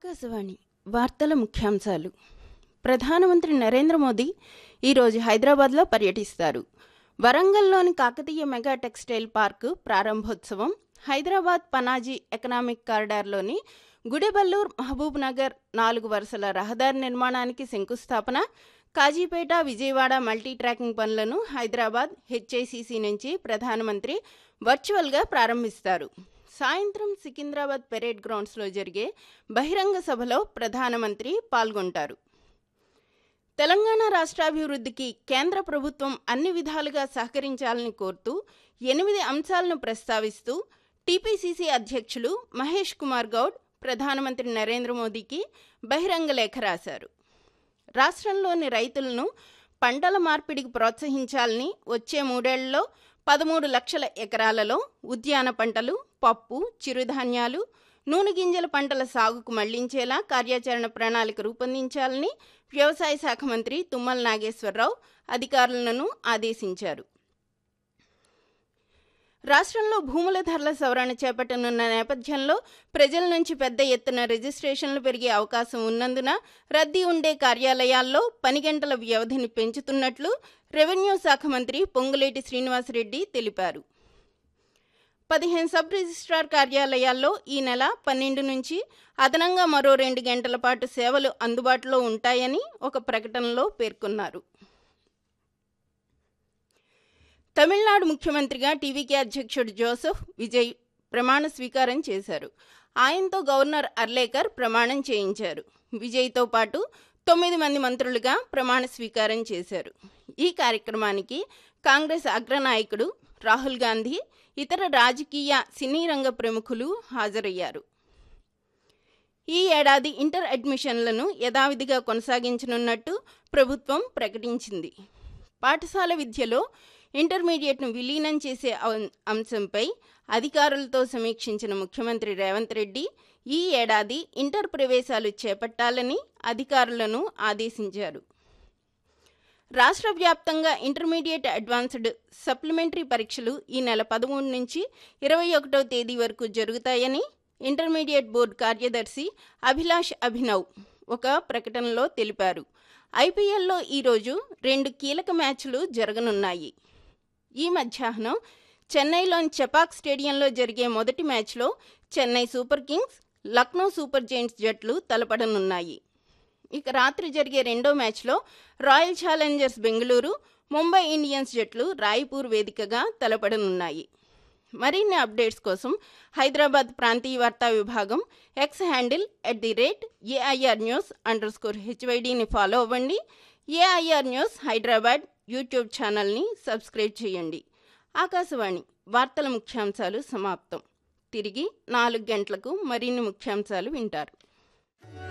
ఆకాశవాణి వార్తల ముఖ్యాంశాలు ప్రధానమంత్రి నరేంద్ర మోదీ ఈరోజు హైదరాబాద్లో పర్యటిస్తారు వరంగల్లోని కాకతీయ మెగా టెక్స్టైల్ పార్కు ప్రారంభోత్సవం హైదరాబాద్ పనాజీ ఎకనామిక్ కారిడార్లోని గుడెబల్లూర్ మహబూబ్ నగర్ నాలుగు వరుసల రహదారి నిర్మాణానికి శంకుస్థాపన కాజీపేట విజయవాడ మల్టీ ట్రాకింగ్ పనులను హైదరాబాద్ హెచ్ఐసిసి నుంచి ప్రధానమంత్రి వర్చువల్గా ప్రారంభిస్తారు సాయంత్రం సికింద్రాబాద్ పెరేడ్ గ్రౌండ్స్లో జరిగే బహిరంగ సభలో ప్రధానమంత్రి పాల్గొంటారు తెలంగాణ రాష్ట్రాభివృద్ధికి కేంద్ర ప్రభుత్వం అన్ని విధాలుగా సహకరించాలని కోరుతూ ఎనిమిది అంశాలను ప్రస్తావిస్తూ టీపీసీసీ అధ్యక్షులు మహేష్ కుమార్ గౌడ్ ప్రధానమంత్రి నరేంద్ర మోదీకి బహిరంగ లేఖ రాశారు రాష్ట్రంలోని రైతులను పంటల మార్పిడికి ప్రోత్సహించాలని వచ్చే మూడేళ్లలో పదమూడు లక్షల ఎకరాలలో ఉద్యాన పంటలు పప్పు చిరుధాన్యాలు నూనె గింజల పంటల సాగుకు మళ్లించేలా కార్యాచరణ ప్రణాళిక రూపొందించాలని వ్యవసాయ శాఖ మంత్రి తుమ్మల నాగేశ్వరరావు అధికారులను ఆదేశించారు రాష్ట్రంలో భూముల ధరల సవరణ చేపట్టనున్న నేపథ్యంలో ప్రజల నుంచి పెద్ద ఎత్తున రిజిస్ట్రేషన్లు పెరిగే అవకాశం ఉన్నందున రద్దీ ఉండే కార్యాలయాల్లో పని గంటల వ్యవధిని పెంచుతున్నట్లు రెవెన్యూ శాఖ మంత్రి పొంగులేటి శ్రీనివాసరెడ్డి తెలిపారు పదిహేను సబ్ రిజిస్ట్రార్ కార్యాలయాల్లో ఈ నెల పన్నెండు నుంచి అదనంగా మరో రెండు గంటల పాటు సేవలు అందుబాటులో ఉంటాయని ఒక ప్రకటనలో పేర్కొన్నారు తమిళనాడు ముఖ్యమంత్రిగా టీవీకే అధ్యక్షుడు జోసెఫ్ విజయ్ ప్రమాణ స్వీకారం చేశారు ఆయనతో గవర్నర్ అర్లేకర్ ప్రమాణం చేయించారు విజయ్తో పాటు తొమ్మిది మంది మంత్రులుగా ప్రమాణ స్వీకారం చేశారు ఈ కార్యక్రమానికి కాంగ్రెస్ అగ్రనాయకుడు రాహుల్ గాంధీ ఇతర రాజకీయ సినీ రంగ ప్రముఖులు హాజరయ్యారు ఈ ఏడాది ఇంటర్ అడ్మిషన్లను యథావిధిగా కొనసాగించనున్నట్టు ప్రభుత్వం ప్రకటించింది పాఠశాల విద్యలో ఇంటర్మీడియట్ను విలీనం చేసే అంశంపై అధికారులతో సమీక్షించిన ముఖ్యమంత్రి రేవంత్ రెడ్డి ఈ ఏడాది ఇంటర్ ప్రవేశాలు చేపట్టాలని అధికారులను ఆదేశించారు రాష్ట్ర వ్యాప్తంగా ఇంటర్మీడియట్ అడ్వాన్స్డ్ సప్లిమెంటరీ పరీక్షలు ఈ నెల పదమూడు నుంచి ఇరవై ఒకటో తేదీ వరకు జరుగుతాయని ఇంటర్మీడియట్ బోర్డు కార్యదర్శి అభిలాష్ అభినవ్ ఒక ప్రకటనలో తెలిపారు ఐపీఎల్లో ఈరోజు రెండు కీలక మ్యాచ్లు జరగనున్నాయి ఈ మధ్యాహ్నం చెన్నైలోని చెపాక్ స్టేడియంలో జరిగే మొదటి మ్యాచ్లో Chennai Super Kings Lucknow Super Giants జట్లు తలపడనున్నాయి ఇక రాత్రి జరిగే రెండో మ్యాచ్లో Royal Challengers Bengaluru Mumbai Indians జట్లు రాయ్పూర్ వేదికగా తలపడనున్నాయి మరిన్ని అప్డేట్స్ కోసం హైదరాబాద్ ప్రాంతీయ వార్తా విభాగం X handle at the rate AIR news underscore హెచ్వైడిని ఫాలో అవ్వండి ఏఐఆర్ న్యూస్ హైదరాబాద్ యూట్యూబ్ ఛానల్ని సబ్స్క్రైబ్ చేయండి ఆకాశవాణి వార్తల ముఖ్యాంశాలు సమాప్తం తిరిగి నాలుగు గంటలకు మరిన్ని ముఖ్యాంశాలు వింటారు